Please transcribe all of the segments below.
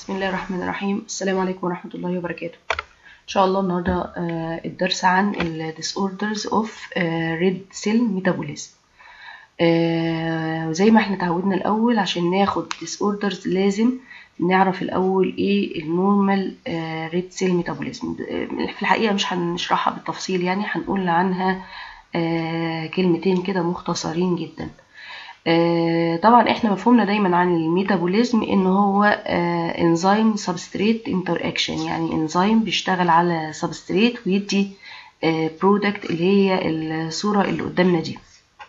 بسم الله الرحمن الرحيم السلام عليكم ورحمة الله وبركاته إن شاء الله النهاردة آه، الدرس عن ال disorders of آه، red cell metabolism آه، زي ما احنا اتعودنا الأول عشان ناخد disorders لازم نعرف الأول ايه النورمال red cell metabolism آه، في الحقيقة مش هنشرحها بالتفصيل يعني هنقول عنها آه، كلمتين كده مختصرين جدا آه، طبعا احنا مفهومنا دايما عن الميتابوليزم ان هو انزيم سبستريت انتر اكشن يعني انزيم بيشتغل على سبستريت ويدي برودكت اللي هي الصورة اللي قدامنا دي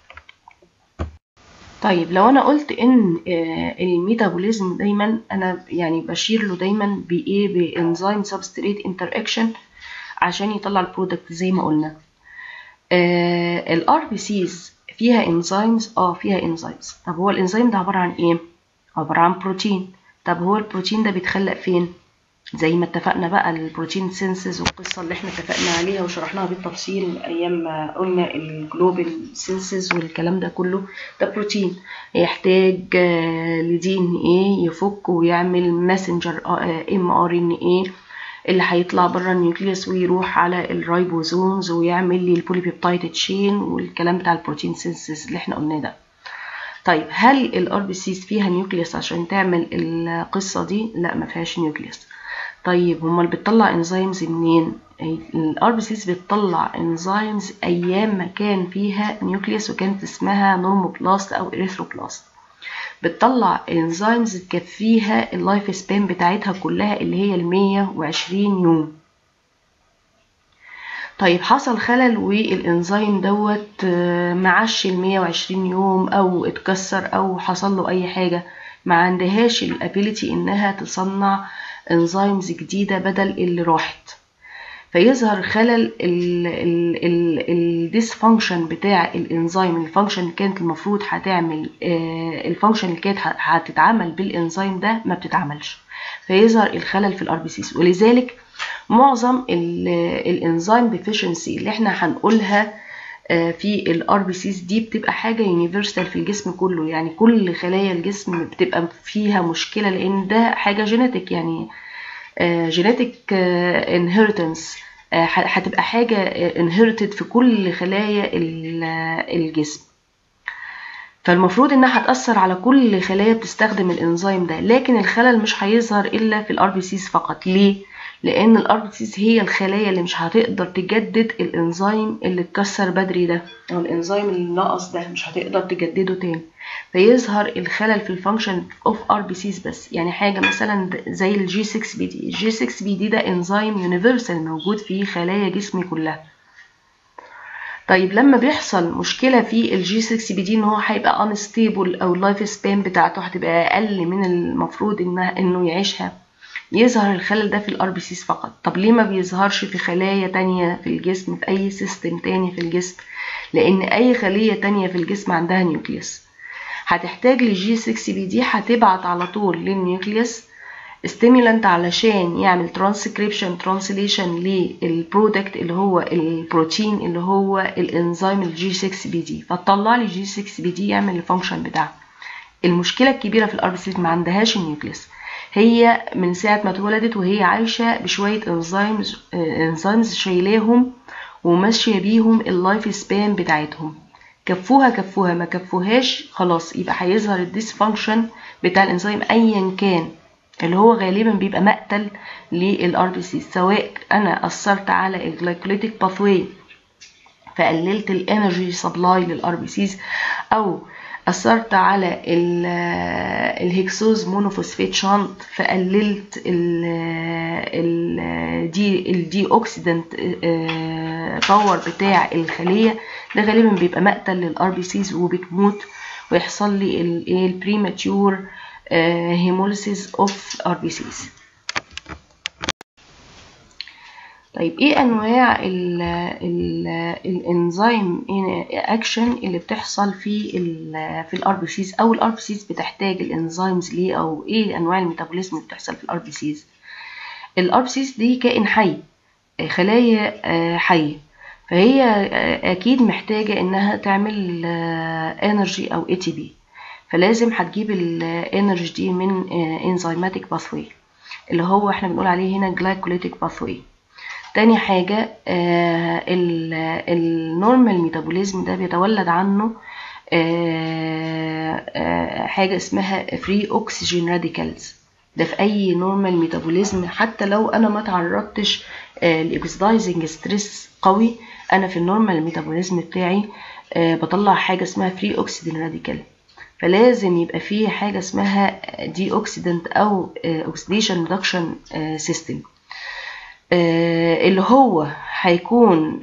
طيب لو انا قلت ان آه، الميتابوليزم دايما انا يعني بشير له دايما بايه بانزيم سبستريت انتر اكشن عشان يطلع البرودكت زي ما قلنا الار بي سيز فيها انزيمز اه فيها انزيمز طب هو الانزيم ده عباره عن ايه عباره عن بروتين طب هو البروتين ده بيتخلق فين زي ما اتفقنا بقى البروتين سينسز والقصه اللي احنا اتفقنا عليها وشرحناها بالتفصيل ايام ما قلنا الجلوبال سينسز والكلام ده كله ده بروتين يحتاج لدي ان ايه يفك ويعمل ماسنجر ام ار ان ايه اللي هيطلع بره النيوكليوس ويروح على الرايبوزومز ويعمل لي البوليبيبتايد تشين والكلام بتاع البروتين سينسز اللي احنا قلناه ده طيب هل الار بي سيز فيها نيوكليوس عشان تعمل القصه دي لا ما فيهاش نيوكليوس طيب امال بتطلع انزيمز منين الار بي سيز بتطلع انزيمز ايام ما كان فيها نيوكليوس وكانت اسمها نورموبلاست او اريثروبلاست بتطلع انزيمز تكفيها اللايف سبان بتاعتها كلها اللي هي ال 120 يوم طيب حصل خلل والانزيم دوت معش ال 120 يوم او اتكسر او حصل له اي حاجه ما عندهاش الابيليتي انها تصنع انزيمز جديده بدل اللي راحت فيظهر خلل الديسفانكشن بتاع الانزيم الفانكشن اللي كانت المفروض هتعمل الفانكشن اللي كانت هتتعمل بالانزيم ده ما بتتعملش فيظهر الخلل في الار بي سيز ولذلك معظم الانزيم ديفيشنسي اللي احنا هنقولها في الار بي سيز دي بتبقى حاجه يونيفرسال في الجسم كله يعني كل خلايا الجسم بتبقى فيها مشكله لان ده حاجه جينيتك يعني جينيتك انهيرتنس هتبقى حاجه انهيرتد في كل خلايا الجسم فالمفروض انها هتاثر على كل خلايا بتستخدم الانزيم ده لكن الخلل مش هيظهر الا في الار بي سيز فقط ليه لان الار بي سيز هي الخلايا اللي مش هتقدر تجدد الانزيم اللي اتكسر بدري ده او الانزيم اللي ناقص ده مش هتقدر تجدده تاني فيظهر الخلل في الفانكشن اوف ار بي سيز بس يعني حاجه مثلا زي الجي 6 بي دي الجي 6 بي دي ده انزيم يونيفرسال موجود في خلايا جسمي كلها طيب لما بيحصل مشكله في الجي 6 بي دي ان هو هيبقى انستيبل او اللايف سبان بتاعته هتبقى اقل من المفروض انها انه يعيشها يظهر الخلل ده في الار بي سيز فقط طب ليه ما بيظهرش في خلايا تانية في الجسم في اي سيستم تاني في الجسم لان اي خليه تانية في الجسم عندها نيوكليوس هتحتاج للجي 6 بي دي هتبعت على طول للنيوكليوس ستيمولانت علشان يعمل ترانسكريبشن ترانسليشن للبرودكت اللي هو البروتين اللي هو الانزيم الجي 6 بي دي فتطلع لي جي 6 بي دي يعمل الفانكشن بتاعه المشكله الكبيره في الار بي سي ما عندهاش النيوكليوس هي من ساعه ما اتولدت وهي عايشه بشويه انزيمز انزيمز شايلاهم وماشيه بيهم اللايف سبان بتاعتهم كفوها كفوها ما كفوهاش خلاص يبقى هيظهر الديسفانكشن بتاع الانزيم ايا كان اللي هو غالبا بيبقى مقتل للار بي سي سواء انا اثرت على الجلايكوليتيك باثواي فقللت الانرجي سبلاي للار بي سيز او اثرت على الهكسوز مونوفوسفيت شانت فقللت ال ال دي الدي اوكسيدنت باور بتاع الخليه ده غالبا بيبقى مقتل للار بي سيز وبتموت ويحصل لي الايه البريماتيور هيموليسيس اوف ار بي سيز طيب ايه انواع الانزيم اكشن اللي بتحصل في ال في الار بي سيز او الار بي سيز بتحتاج الانزيمز ليه او ايه انواع الميتابوليزم اللي بتحصل في الار بي سيز الار بي سيز دي كائن حي خلايا حيه فهي اكيد محتاجه انها تعمل انرجي او اي تي بي فلازم هتجيب الانرجي دي من انزيماتيك باثوي اللي هو احنا بنقول عليه هنا جلايكوليتيك باثوي تاني حاجة النورمال ميتابوليزم ده بيتولد عنه آه، آه، حاجة اسمها فري اوكسجين راديكالز ده في اي نورمال ميتابوليزم حتى لو انا ما تعرضتش لاكسدايزنج ستريس قوي انا في النورمال ميتابوليزم بتاعي آه، بطلع حاجة اسمها فري اوكسجين راديكال فلازم يبقى فيه حاجة اسمها دي اوكسيدنت او اوكسيديشن ريدكشن سيستم اللي هو هيكون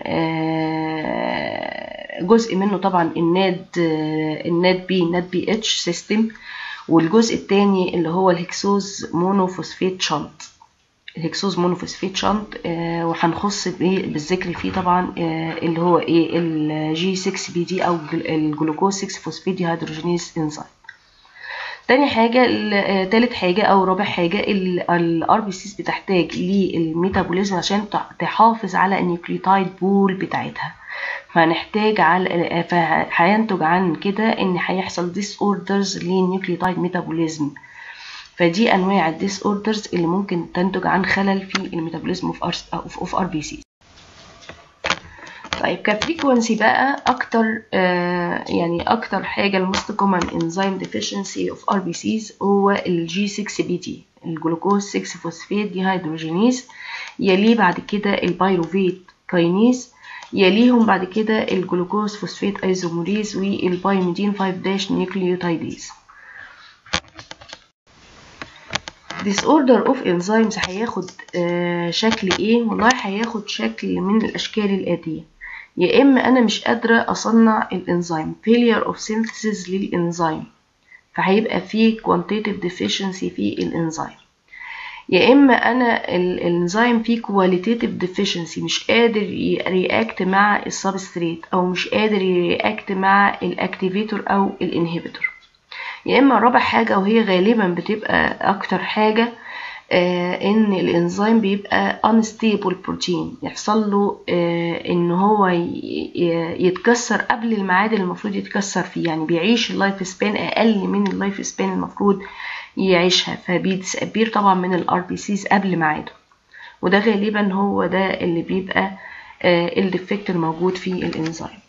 آه، جزء منه طبعا الناد آه، الناد بي ناد بي اتش سيستم والجزء الثاني اللي هو الهكسوز مونوفوسفيت شنط الهكسوز مونوفوسفيت شنط آه، وهنخص بيه- بالذكر فيه طبعا آه، اللي هو ايه الجي 6 بي دي او الجلوكوز 6 فوسفيت دي هيدروجينيز انزيم تاني حاجة ال- آه، تالت حاجة أو رابع حاجة الار بي سيز بتحتاج للميتابوليزم عشان تع- تحافظ على النيوكليوتايد بول بتاعتها فهنحتاج على آه، فهينتج عن كده ان هيحصل ديس اوردرز للنيوكليوتايد ميتابوليزم فدي انواع الديس اوردرز اللي ممكن تنتج عن خلل في الميتابوليزم اوف ار اوف ار بي سي طيب كفريكونسي بقى اكتر آه يعني اكتر حاجه الموست كومن انزيم ديفيشنسي اوف ار بي سيز هو الجي 6 بي دي الجلوكوز 6 فوسفيت دي هيدروجينيز يليه بعد كده البيروفيت كاينيز يليهم بعد كده الجلوكوز فوسفيت ايزوموريز والبايميدين 5 داش نيوكليوتايديز disorder of enzymes هياخد آه، شكل ايه والله هياخد شكل من الاشكال الاتيه يا اما انا مش قادره اصنع الانزيم failure of synthesis للانزيم فهيبقى فيه quantitative deficiency في الانزيم يا اما انا ال- الانزيم فيه qualitative deficiency مش قادر يرياكت مع السبستريت او مش قادر يرياكت مع الاكتيفيتور او الانهبيتور يا اما رابع حاجه وهي غالبا بتبقى اكتر حاجه آه ان الانزيم بيبقى unstable بروتين يحصل له آه ان هو ي- ي- يتكسر قبل الميعاد اللي المفروض يتكسر فيه يعني بيعيش اللايف سبان اقل من اللايف سبان المفروض يعيشها فبيتسبير طبعا من الار بي سيز قبل ميعاده وده غالبا هو ده اللي بيبقى آه الديفكت الموجود في الانزيم